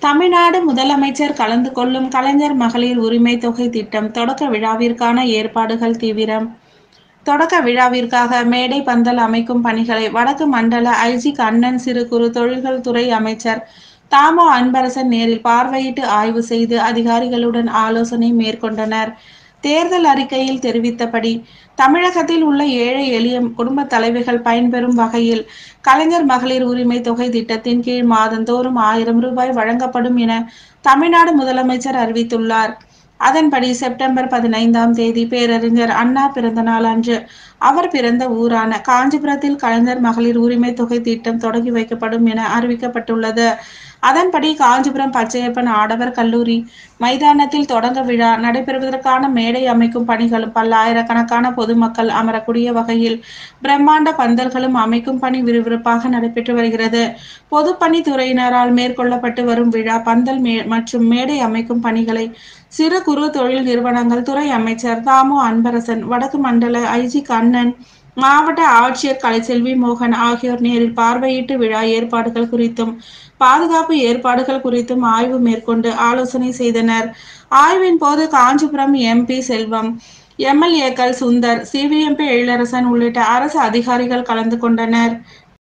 தமிழ்நாடு முதலமைச்சர் கலந்து கொள்ளும் கலைஞர் மகளிர் உரிமை தொகை திட்டம் தொடக்க விழாவிற்கான ஏற்பாடுகள் தீவிரம் தொடக்க விழாவிற்காக மேடை பந்தல் அமைக்கும் பணிகளை வடக்கு மண்டல ஐஜி கண்ணன் சிறு குறு தொழில்கள் துறை அமைச்சர் தாமோ அன்பரசன் நேரில் பார்வையிட்டு ஆய்வு செய்து அதிகாரிகளுடன் ஆலோசனை மேற்கொண்டனர் தேர்தல் அறிக்கையில் தெரிவித்தபடி தமிழகத்தில் உள்ள ஏழை எளிய குடும்ப தலைவிகள் பயன்பெறும் வகையில் கலைஞர் மகளிர் உரிமை தொகை திட்டத்தின் கீழ் மாதந்தோறும் ஆயிரம் ரூபாய் வழங்கப்படும் என தமிழ்நாடு முதலமைச்சர் அறிவித்துள்ளார் அதன்படி செப்டம்பர் பதினைந்தாம் தேதி பேரறிஞர் அண்ணா பிறந்த நாள் அன்று அவர் பிறந்த ஊரான காஞ்சிபுரத்தில் கலைஞர் மகளிர் உரிமை தொகை திட்டம் தொடங்கி வைக்கப்படும் என அறிவிக்கப்பட்டுள்ளது அதன்படி காஞ்சிபுரம் பச்சையப்பன் ஆடவர் கல்லூரி மைதானத்தில் தொடங்க விழா நடைபெறுவதற்கான மேடை அமைக்கும் பணிகளும் பல்லாயிரக்கணக்கான பொதுமக்கள் அமரக்கூடிய வகையில் பிரம்மாண்ட பந்தல்களும் அமைக்கும் பணி விறுவிறுப்பாக நடைபெற்று வருகிறது பொதுப்பணித்துறையினரால் மேற்கொள்ளப்பட்டு வரும் விழா பந்தல் மே மற்றும் மேடை அமைக்கும் பணிகளை சிறு குறு தொழில் நிறுவனங்கள் துறை அமைச்சர் தாமு அன்பரசன் வடக்கு மண்டல ஐஜி கண்ணன் மாவட்ட ஆட்சியர் கலைச்செல்வி மோகன் ஆகியோர் நேரில் பார்வையிட்டு விழா ஏற்பாடுகள் குறித்தும் பாதுகாப்பு ஏற்பாடுகள் குறித்தும் ஆய்வு மேற்கொண்டு ஆலோசனை செய்தனர் ஆய்வின் போது காஞ்சிபுரம் எம்பி செல்வம் எம்எல்ஏக்கள் சுந்தர் சிவிஎம்பி எழிலரசன் உள்ளிட்ட அரசு அதிகாரிகள் கலந்து கொண்டனர்